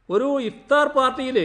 ഒരു ഇഫ്താർ പാർട്ടിയിൽ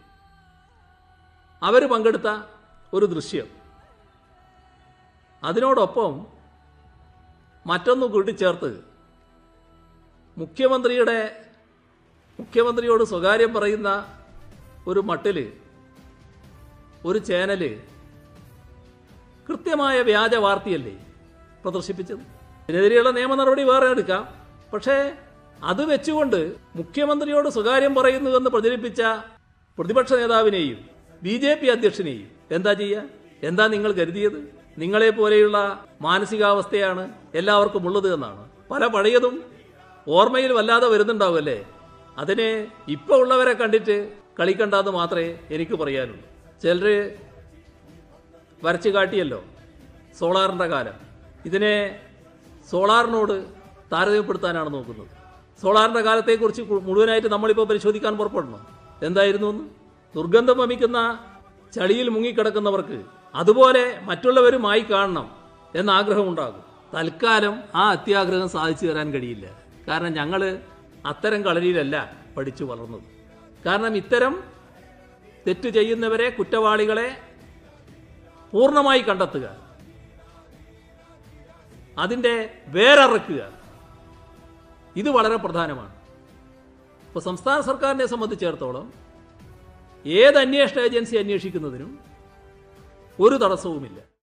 അവർ പങ്കെടുത്ത ഒരു ദൃശ്യം അതിനോടൊപ്പം മറ്റൊന്ന് കൂട്ടിച്ചേർത്ത് മുഖ്യമന്ത്രിയുടെ മുഖ്യമന്ത്രിയോട് സ്വകാര്യം പറയുന്ന ഒരു മട്ടിൽ ഒരു ചാനല് കൃത്യമായ വ്യാജ വാർത്തയല്ലേ പ്രദർശിപ്പിച്ചത് ഇതിനെതിരെയുള്ള നിയമ നടപടി വേറെ എടുക്കാം പക്ഷേ അത് വെച്ചുകൊണ്ട് മുഖ്യമന്ത്രിയോട് സ്വകാര്യം പറയുന്നുവെന്ന് പ്രചരിപ്പിച്ച പ്രതിപക്ഷ നേതാവിനെയും ബി ജെ പി അധ്യക്ഷനെയും എന്താ ചെയ്യുക എന്താ നിങ്ങൾ കരുതിയത് നിങ്ങളെ പോലെയുള്ള മാനസികാവസ്ഥയാണ് എല്ലാവർക്കും ഉള്ളത് എന്നാണ് പല പഴയതും ഓർമ്മയിൽ വല്ലാതെ വരുന്നുണ്ടാവുമല്ലേ അതിനെ ഇപ്പോൾ ഉള്ളവരെ കണ്ടിട്ട് കളിക്കണ്ടെന്ന് മാത്രമേ എനിക്ക് പറയാനുള്ളൂ ചിലർ വരച്ചു കാട്ടിയല്ലോ സോളാറിൻ്റെ കാലം ഇതിനെ സോളാറിനോട് താരതമ്യപ്പെടുത്താനാണ് നോക്കുന്നത് സോളാറിൻ്റെ കാലത്തെക്കുറിച്ച് കു- മുഴുവനായിട്ട് നമ്മളിപ്പോൾ പരിശോധിക്കാൻ പുറപ്പെടണം എന്തായിരുന്നു എന്ന് ദുർഗന്ധം വമിക്കുന്ന ചളിയിൽ മുങ്ങിക്കിടക്കുന്നവർക്ക് അതുപോലെ മറ്റുള്ളവരുമായി കാണണം എന്ന ആഗ്രഹമുണ്ടാകും തൽക്കാലം ആ അത്യാഗ്രഹം സാധിച്ചു തരാൻ കഴിയില്ല കാരണം ഞങ്ങൾ അത്തരം കളരിയിലല്ല പഠിച്ചു വളർന്നത് കാരണം ഇത്തരം തെറ്റ് ചെയ്യുന്നവരെ കുറ്റവാളികളെ പൂർണ്ണമായി കണ്ടെത്തുക അതിൻ്റെ വേരറക്കുക ഇത് വളരെ പ്രധാനമാണ് ഇപ്പോൾ സംസ്ഥാന സർക്കാരിനെ സംബന്ധിച്ചിടത്തോളം ഏത് അന്വേഷണ ഏജൻസി അന്വേഷിക്കുന്നതിനും ഒരു തടസ്സവുമില്ല